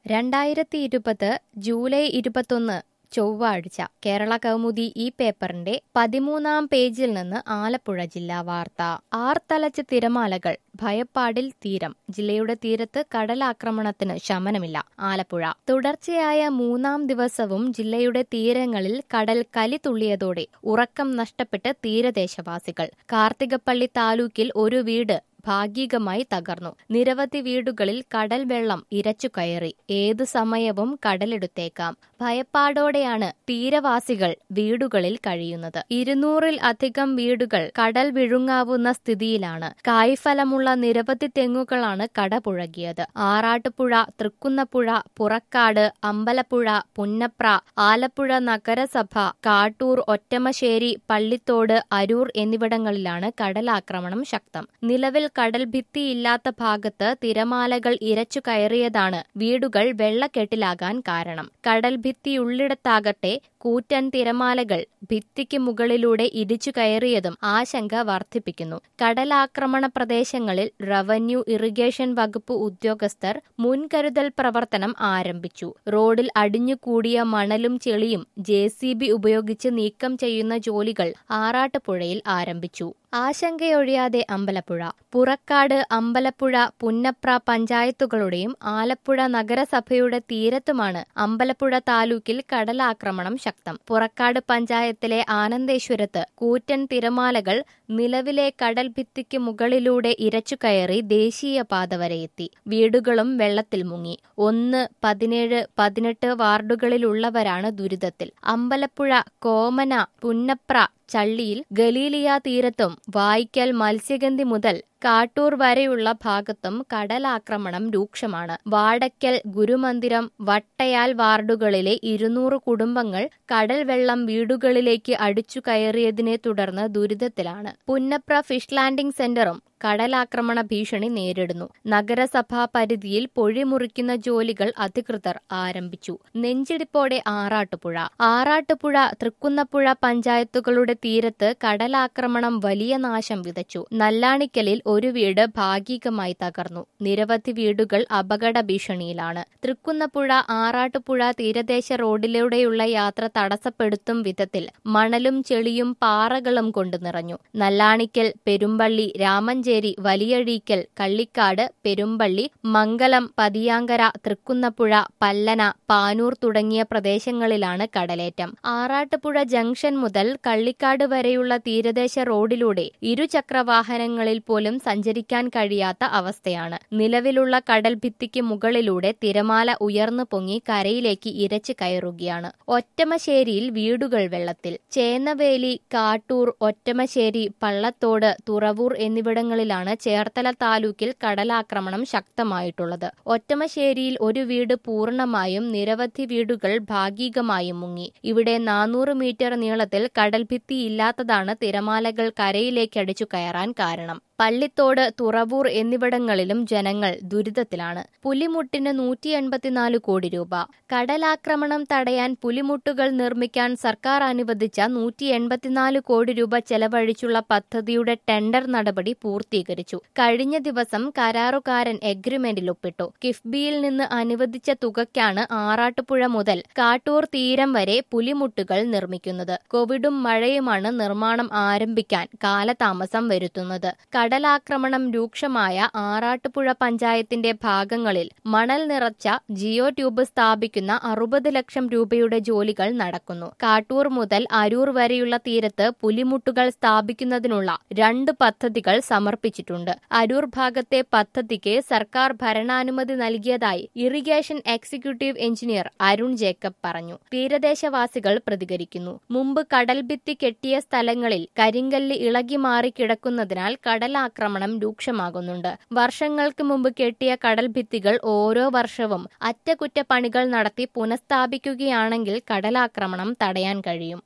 രണ്ടായിരത്തി ഇരുപത് ജൂലൈ ഇരുപത്തൊന്ന് ചൊവ്വാഴ്ച കേരള കൗമുദി ഈ പേപ്പറിന്റെ പതിമൂന്നാം പേജിൽ നിന്ന് ആലപ്പുഴ ജില്ലാ വാർത്ത ആർത്തലച്ച് തിരമാലകൾ ഭയപ്പാടിൽ തീരം ജില്ലയുടെ തീരത്ത് കടലാക്രമണത്തിന് ശമനമില്ല ആലപ്പുഴ തുടർച്ചയായ മൂന്നാം ദിവസവും ജില്ലയുടെ തീരങ്ങളിൽ കടൽ കലി തുള്ളിയതോടെ ഉറക്കം നഷ്ടപ്പെട്ട് തീരദേശവാസികൾ കാർത്തികപ്പള്ളി താലൂക്കിൽ ഒരു വീട് ഭാഗികമായി തകർന്നു നിരവധി വീടുകളിൽ കടൽ വെള്ളം ഇരച്ചു കയറി ഏതു സമയവും കടലെടുത്തേക്കാം ഭയപ്പാടോടെയാണ് തീരവാസികൾ വീടുകളിൽ കഴിയുന്നത് ഇരുന്നൂറിൽ അധികം വീടുകൾ കടൽ വിഴുങ്ങാവുന്ന സ്ഥിതിയിലാണ് കായ്ഫലമുള്ള നിരവധി തെങ്ങുകളാണ് കടപുഴകിയത് ആറാട്ടുപുഴ തൃക്കുന്നപ്പുഴ പുറക്കാട് അമ്പലപ്പുഴ പുന്നപ്ര ആലപ്പുഴ നഗരസഭ കാട്ടൂർ ഒറ്റമശ്ശേരി പള്ളിത്തോട് അരൂർ എന്നിവിടങ്ങളിലാണ് കടലാക്രമണം ശക്തം നിലവിൽ കടൽ ഭിത്തിയില്ലാത്ത ഭാഗത്ത് തിരമാലകൾ ഇരച്ചു കയറിയതാണ് വീടുകൾ വെള്ളക്കെട്ടിലാകാൻ കാരണം കടൽ ഭിത്തിയുള്ളിടത്താകട്ടെ കൂറ്റൻ തിരമാലകൾ ഭിത്തിക്ക് മുകളിലൂടെ ഇടിച്ചു കയറിയതും ആശങ്ക വർദ്ധിപ്പിക്കുന്നു കടലാക്രമണ പ്രദേശങ്ങളിൽ റവന്യൂ ഇറിഗേഷൻ വകുപ്പ് ഉദ്യോഗസ്ഥർ മുൻകരുതൽ പ്രവർത്തനം ആരംഭിച്ചു റോഡിൽ അടിഞ്ഞുകൂടിയ മണലും ചെളിയും ജെ ഉപയോഗിച്ച് നീക്കം ചെയ്യുന്ന ജോലികൾ ആറാട്ടുപുഴയിൽ ആരംഭിച്ചു ആശങ്കയൊഴിയാതെ അമ്പലപ്പുഴ പുറക്കാട് അമ്പലപ്പുഴ പുന്നപ്ര പഞ്ചായത്തുകളുടെയും ആലപ്പുഴ നഗരസഭയുടെ തീരത്തുമാണ് അമ്പലപ്പുഴ താലൂക്കിൽ കടലാക്രമണം ശക്തം പുറക്കാട് പഞ്ചായത്തിലെ ആനന്ദേശ്വരത്ത് കൂറ്റൻ തിരമാലകൾ നിലവിലെ കടൽ ഭിത്തിക്ക് മുകളിലൂടെ ഇരച്ചുകയറി ദേശീയപാത വരെ എത്തി വീടുകളും വെള്ളത്തിൽ മുങ്ങി ഒന്ന് പതിനേഴ് പതിനെട്ട് വാർഡുകളിലുള്ളവരാണ് ദുരിതത്തിൽ അമ്പലപ്പുഴ കോമന പുന്നപ്ര ചള്ളിയിൽ ഗലീലിയ തീരത്തും വായിക്കൽ മത്സ്യഗന്ധി മുതൽ കാട്ടൂർ വരെയുള്ള ഭാഗത്തും കടലാക്രമണം രൂക്ഷമാണ് വാടക്കൽ ഗുരുമന്ദിരം വട്ടയാൽ വാർഡുകളിലെ ഇരുന്നൂറ് കുടുംബങ്ങൾ കടൽ വെള്ളം വീടുകളിലേക്ക് അടിച്ചു കയറിയതിനെ തുടർന്ന് ദുരിതത്തിലാണ് പുന്നപ്ര ഫിഷ് ലാൻഡിംഗ് സെന്ററും കടലാക്രമണ ഭീഷണി നേരിടുന്നു നഗരസഭാ പരിധിയിൽ പൊഴിമുറിക്കുന്ന ജോലികൾ അധികൃതർ ആരംഭിച്ചു നെഞ്ചിടിപ്പോടെ ആറാട്ടുപുഴ ആറാട്ടുപുഴ തൃക്കുന്നപ്പുഴ പഞ്ചായത്തുകളുടെ തീരത്ത് കടലാക്രമണം വലിയ നാശം വിതച്ചു നല്ലാണിക്കലിൽ ഒരു വീട് ഭാഗികമായി തകർന്നു നിരവധി വീടുകൾ അപകട ഭീഷണിയിലാണ് തൃക്കുന്നപ്പുഴ ആറാട്ടുപുഴ തീരദേശ റോഡിലൂടെയുള്ള യാത്ര തടസ്സപ്പെടുത്തും വിധത്തിൽ മണലും ചെളിയും പാറകളും കൊണ്ട് നിറഞ്ഞു നല്ലാണിക്കൽ പെരുമ്പള്ളി രാമഞ്ചേരി വലിയഴീക്കൽ കള്ളിക്കാട് പെരുമ്പള്ളി മംഗലം പതിയാങ്കര തൃക്കുന്നപ്പുഴ പല്ലന പാനൂർ തുടങ്ങിയ പ്രദേശങ്ങളിലാണ് കടലേറ്റം ആറാട്ടുപുഴ ജംഗ്ഷൻ മുതൽ കള്ളിക്കാട് വരെയുള്ള തീരദേശ റോഡിലൂടെ ഇരുചക്രവാഹനങ്ങളിൽ പോലും സഞ്ചരിക്കാൻ കഴിയാത്ത അവസ്ഥയാണ് നിലവിലുള്ള കടൽ ഭിത്തിക്ക് മുകളിലൂടെ തിരമാല ഉയർന്നു പൊങ്ങി കരയിലേക്ക് ഇരച്ചു കയറുകയാണ് ഒറ്റമശ്ശേരിയിൽ വീടുകൾ വെള്ളത്തിൽ ചേന്നവേലി കാട്ടൂർ ഒറ്റമശ്ശേരി പള്ളത്തോട് തുറവൂർ എന്നിവിടങ്ങളിലാണ് ചേർത്തല താലൂക്കിൽ കടലാക്രമണം ശക്തമായിട്ടുള്ളത് ഒറ്റമശ്ശേരിയിൽ ഒരു വീട് പൂർണ്ണമായും നിരവധി വീടുകൾ ഭാഗികമായും മുങ്ങി ഇവിടെ നാനൂറ് മീറ്റർ നീളത്തിൽ കടൽഭിത്തി ഇല്ലാത്തതാണ് തിരമാലകൾ കരയിലേക്ക് അടിച്ചു കയറാൻ കാരണം പള്ളിത്തോട് തുറവൂർ എന്നിവിടങ്ങളിലും ജനങ്ങൾ ദുരിതത്തിലാണ് പുലിമുട്ടിന് നൂറ്റി എൺപത്തിനാല് കോടി രൂപ കടലാക്രമണം തടയാൻ പുലിമുട്ടുകൾ നിർമ്മിക്കാൻ സർക്കാർ അനുവദിച്ച നൂറ്റി എൺപത്തിനാല് കോടി രൂപ ചെലവഴിച്ചുള്ള പദ്ധതിയുടെ ടെൻഡർ നടപടി പൂർത്തീകരിച്ചു കഴിഞ്ഞ ദിവസം കരാറുകാരൻ എഗ്രിമെന്റിൽ ഒപ്പിട്ടു കിഫ്ബിയിൽ നിന്ന് അനുവദിച്ച തുകയ്ക്കാണ് ആറാട്ടുപുഴ മുതൽ കാട്ടൂർ തീരം വരെ പുലിമുട്ടുകൾ നിർമ്മിക്കുന്നത് കോവിഡും മഴയുമാണ് നിർമ്മാണം ആരംഭിക്കാൻ കാലതാമസം വരുത്തുന്നത് കടലാക്രമണം രൂക്ഷമായ ആറാട്ടുപുഴ പഞ്ചായത്തിന്റെ ഭാഗങ്ങളിൽ മണൽ നിറച്ച ജിയോ ട്യൂബ് സ്ഥാപിക്കുന്ന അറുപത് ലക്ഷം രൂപയുടെ ജോലികൾ നടക്കുന്നു കാട്ടൂർ മുതൽ അരൂർ വരെയുള്ള തീരത്ത് പുലിമുട്ടുകൾ സ്ഥാപിക്കുന്നതിനുള്ള രണ്ട് പദ്ധതികൾ സമർപ്പിച്ചിട്ടുണ്ട് അരൂർ ഭാഗത്തെ പദ്ധതിക്ക് സർക്കാർ ഭരണാനുമതി നൽകിയതായി irrigation executive engineer Arun Jacob പറഞ്ഞു തീരദേശവാസികൾ പ്രതികരിക്കുന്നു മുമ്പ് കടൽഭിത്തി കെട്ടിയ സ്ഥലങ്ങളിൽ കരിങ്കല്ല് ഇളകി മാറി കിടക്കുന്നതിനാൽ കടൽ കടലാക്രമണം രൂക്ഷമാകുന്നുണ്ട് വർഷങ്ങൾക്ക് മുമ്പ് കെട്ടിയ കടൽഭിത്തികൾ ഓരോ വർഷവും അറ്റകുറ്റപ്പണികൾ നടത്തി പുനഃസ്ഥാപിക്കുകയാണെങ്കിൽ കടലാക്രമണം തടയാൻ കഴിയും